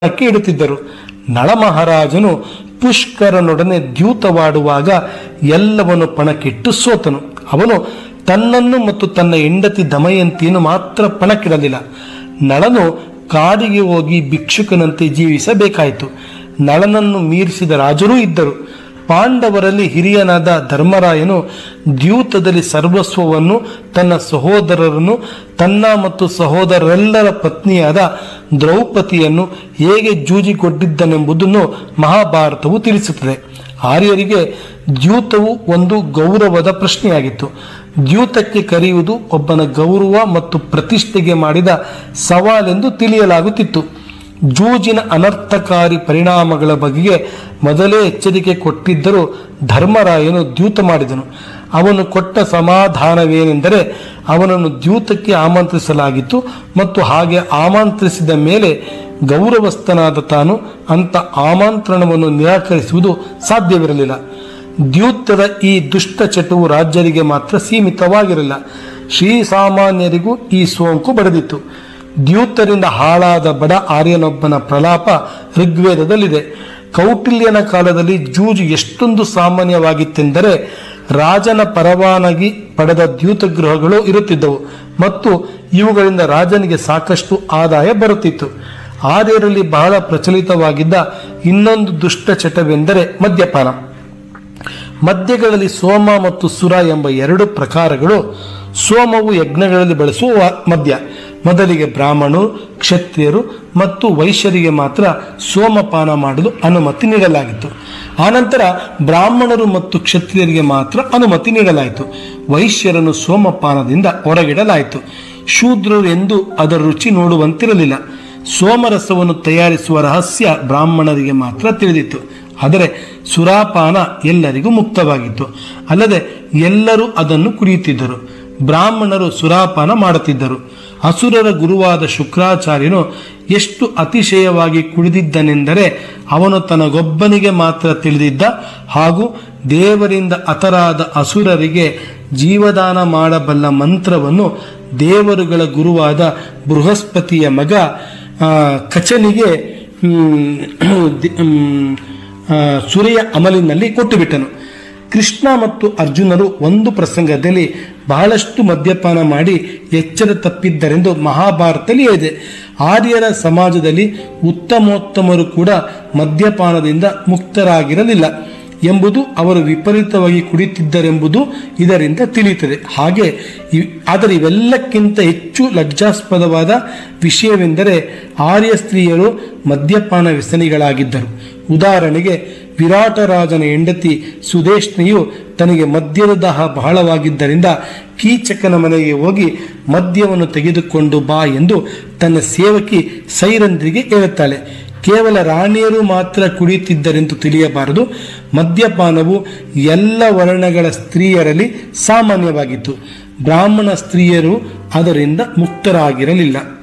ಕ್ಕೆ ಇಡುತ್ತಿದ್ದರು ನಳಮಹಾರಾಜನು ಪುಷ್ಕರನೊಡನೆ ದ್ಯೂತವಾಡುವಾಗ ಎಲ್ಲವನ್ನು ಪಣಕ್ಕಿಟ್ಟು ಸೋತನು ಅವನು ತನ್ನನ್ನು ಮತ್ತು ತನ್ನ ಹೆಂಡತಿ ದಮಯಂತಿಯನ್ನು ಮಾತ್ರ ಪಣಕ್ಕಿಡಲಿಲ್ಲ ನಳನು ಕಾಡಿಗೆ ಹೋಗಿ ಭಿಕ್ಷುಕನಂತೆ ಜೀವಿಸಬೇಕಾಯಿತು ನಳನನ್ನು ಮೀರಿಸಿದ ರಾಜರೂ ಇದ್ದರು ಪಾಂಡವರಲ್ಲಿ ಹಿರಿಯನಾದ ಧರ್ಮರಾಯನು ದ್ಯೂತದಲ್ಲಿ ಸರ್ವಸ್ವವನ್ನು ತನ್ನ ಸಹೋದರರನ್ನು ತನ್ನ ಮತ್ತು ಸಹೋದರರೆಲ್ಲರ ಪತ್ನಿಯಾದ ದ್ರೌಪದಿಯನ್ನು ಹೇಗೆ ಜೂಜಿಕೊಟ್ಟಿದ್ದನೆಂಬುದನ್ನು ಮಹಾಭಾರತವು ತಿಳಿಸುತ್ತದೆ ಆರ್ಯರಿಗೆ ದ್ಯೂತವು ಒಂದು ಗೌರವದ ಪ್ರಶ್ನೆಯಾಗಿತ್ತು ದ್ಯೂತಕ್ಕೆ ಕರೆಯುವುದು ಒಬ್ಬನ ಗೌರವ ಮತ್ತು ಪ್ರತಿಷ್ಠೆಗೆ ಮಾಡಿದ ಸವಾಲೆಂದು ತಿಳಿಯಲಾಗುತ್ತಿತ್ತು ಜೂಜಿನ ಅನರ್ಥಕಾರಿ ಪರಿಣಾಮಗಳ ಬಗೆಗೆ ಮೊದಲೇ ಎಚ್ಚರಿಕೆ ಕೊಟ್ಟಿದ್ದರೂ ಧರ್ಮರಾಯನು ದ್ಯೂತ ಮಾಡಿದನು ಅವನು ಕೊಟ್ಟ ಸಮಾಧಾನವೇನೆಂದರೆ ಅವನನ್ನು ದ್ಯೂತಕ್ಕೆ ಆಮಂತ್ರಿಸಲಾಗಿತ್ತು ಮತ್ತು ಹಾಗೆ ಆಮಂತ್ರಿಸಿದ ಮೇಲೆ ಗೌರವಸ್ಥನಾದ ತಾನು ಅಂಥ ಆಮಂತ್ರಣವನ್ನು ನಿರಾಕರಿಸುವುದು ಸಾಧ್ಯವಿರಲಿಲ್ಲ ದ್ಯೂತದ ಈ ದುಷ್ಟ ಚಟವು ರಾಜ್ಯರಿಗೆ ಮಾತ್ರ ಸೀಮಿತವಾಗಿರಲಿಲ್ಲ ಶ್ರೀಸಾಮಾನ್ಯರಿಗೂ ಈ ಸೋಂಕು ಬಡಿದಿತ್ತು ದ್ಯೂತರಿಂದ ಹಾಳಾದ ಬಡ ಆರ್ಯನೊಬ್ಬನ ಪ್ರಲಾಪ ಋಗ್ವೇದದಲ್ಲಿದೆ ಕೌಟಿಲ್ಯನ ಕಾಲದಲ್ಲಿ ಜೂಜು ಎಷ್ಟೊಂದು ಸಾಮಾನ್ಯವಾಗಿತ್ತೆಂದರೆ ರಾಜನ ಪರವಾನಗಿ ಪಡೆದ ದ್ಯೂತಗೃಹಗಳು ಇರುತ್ತಿದ್ದವು ಮತ್ತು ಇವುಗಳಿಂದ ರಾಜನಿಗೆ ಸಾಕಷ್ಟು ಆದಾಯ ಬರುತ್ತಿತ್ತು ಆರ್ಯರಲ್ಲಿ ಬಹಳ ಪ್ರಚಲಿತವಾಗಿದ್ದ ಇನ್ನೊಂದು ದುಷ್ಟ ಚಟವೆಂದರೆ ಮದ್ಯಪಾನ ಮದ್ಯಗಳಲ್ಲಿ ಸೋಮ ಮತ್ತು ಸುರ ಎಂಬ ಎರಡು ಪ್ರಕಾರಗಳು ಸೋಮವು ಯಜ್ಞಗಳಲ್ಲಿ ಬಳಸುವ ವ- ಮದ್ಯ ಮೊದಲಿಗೆ ಬ್ರಾಹ್ಮಣರು ಕ್ಷತ್ರಿಯರು ಮತ್ತು ವೈಶ್ಯರಿಗೆ ಮಾತ್ರ ಸೋಮಪಾನ ಮಾಡಲು ಅನುಮತಿ ನೀಡಲಾಗಿತ್ತು ಆನಂತರ ಬ್ರಾಹ್ಮಣರು ಮತ್ತು ಕ್ಷತ್ರಿಯರಿಗೆ ಮಾತ್ರ ಅನುಮತಿ ನೀಡಲಾಯಿತು ವೈಶ್ಯರನ್ನು ಸೋಮಪಾನದಿಂದ ಹೊರಗಿಡಲಾಯಿತು ಶೂದ್ರರು ಎಂದು ಅದರ ರುಚಿ ನೋಡುವಂತಿರಲಿಲ್ಲ ಸೋಮರಸವನ್ನು ತಯಾರಿಸುವ ರಹಸ್ಯ ಬ್ರಾಹ್ಮಣರಿಗೆ ಮಾತ್ರ ತಿಳಿದಿತ್ತು ಆದರೆ ಸುರಾಪಾನ ಎಲ್ಲರಿಗೂ ಮುಕ್ತವಾಗಿತ್ತು ಅಲ್ಲದೆ ಎಲ್ಲರೂ ಅದನ್ನು ಕುಡಿಯುತ್ತಿದ್ದರು ಬ್ರಾಹ್ಮಣರು ಸುರಾಪಾನ ಮಾಡುತ್ತಿದ್ದರು ಅಸುರರ ಗುರುವಾದ ಶುಕ್ರಾಚಾರ್ಯನು ಎಷ್ಟು ಅತಿಶಯವಾಗಿ ಕುಡಿದಿದ್ದನೆಂದರೆ ಅವನು ತನಗೊಬ್ಬನಿಗೆ ಮಾತ್ರ ತಿಳಿದಿದ್ದ ಹಾಗೂ ದೇವರಿಂದ ಅತರಾದ ಅಸುರರಿಗೆ ಜೀವದಾನ ಮಾಡಬಲ್ಲ ಮಂತ್ರವನ್ನು ದೇವರುಗಳ ಗುರುವಾದ ಬೃಹಸ್ಪತಿಯ ಮಗ ಆ, ಕಚನಿಗೆ ಹ್ಮ್, ದಿ- ಹ್ಮ್, ಆ, ಸುರೆಯ ಅಮಲಿನಲ್ಲಿ ಕೊಟ್ಟುಬಿಟ್ಟನು ಕೃಷ್ಣ ಮತ್ತು ಅರ್ಜುನರು ಒಂದು ಪ್ರಸಂಗದಲ್ಲಿ ಬಹಳಷ್ಟು ಮದ್ಯಪಾನ ಮಾಡಿ ಎಚ್ಚರ ತಪ್ಪಿದ್ದರೆಂದು ಮಹಾಭಾರತದಲ್ಲಿ ಇದೆ ಆರ್ಯರ ಸಮಾಜದಲ್ಲಿ ಉತ್ತಮೋತ್ತಮರು ಕೂಡ ಮದ್ಯಪಾನದಿಂದ ಮುಕ್ತರಾಗಿರಲಿಲ್ಲ ಎಂಬುದು ಅವರು ವಿಪರೀತವಾಗಿ ಕುಡಿತಿದ್ದರೆಂಬುದು ಇದರಿಂದ ತಿಳಿಯುತ್ತದೆ ಹಾಗೆ ಇವ್- ಆದರೆ ಇವೆಲ್ಲಕ್ಕಿಂತ ಹೆಚ್ಚು ಲಜ್ಜಾಸ್ಪದವಾದ ವಿಷಯವೆಂದರೆ ಆರ್ಯ ಸ್ತ್ರೀಯರು ಮದ್ಯಪಾನ ವ್ಯಸನಿಗಳಾಗಿದ್ದರು ಉದಾಹರಣೆಗೆ ವಿರಾಟರಾಜನ ಹೆಂಡತಿ ಸುದೇಶ್ನೆಯು ತನಗೆ ಮದ್ಯದ ದಾಹ ಬಹಳವಾಗಿದ್ದರಿಂದ ಕೀಚಕನ ಮನೆಗೆ ಹೋಗಿ ಮದ್ಯವನ್ನು ತೆಗೆದುಕೊಂಡು ಬಾ ಎಂದು ತನ್ನ ಸೇವಕಿ ಸೈರಂದ್ರಿಗೆ ಹೇಳುತ್ತಾಳೆ ಕೇವಲ ರಾಣಿಯರು ಮಾತ್ರ ಕುಡಿಯುತ್ತಿದ್ದರೆಂದು ತಿಳಿಯಬಾರದು ಮದ್ಯಪಾನವು ಎಲ್ಲ ವರ್ಣಗಳ ಸ್ತ್ರೀಯರಲ್ಲಿ ಸಾಮಾನ್ಯವಾಗಿತ್ತು ಬ್ರಾಹ್ಮಣ ಸ್ತ್ರೀಯರು ಅದರಿಂದ ಮುಕ್ತರಾಗಿರಲಿಲ್ಲ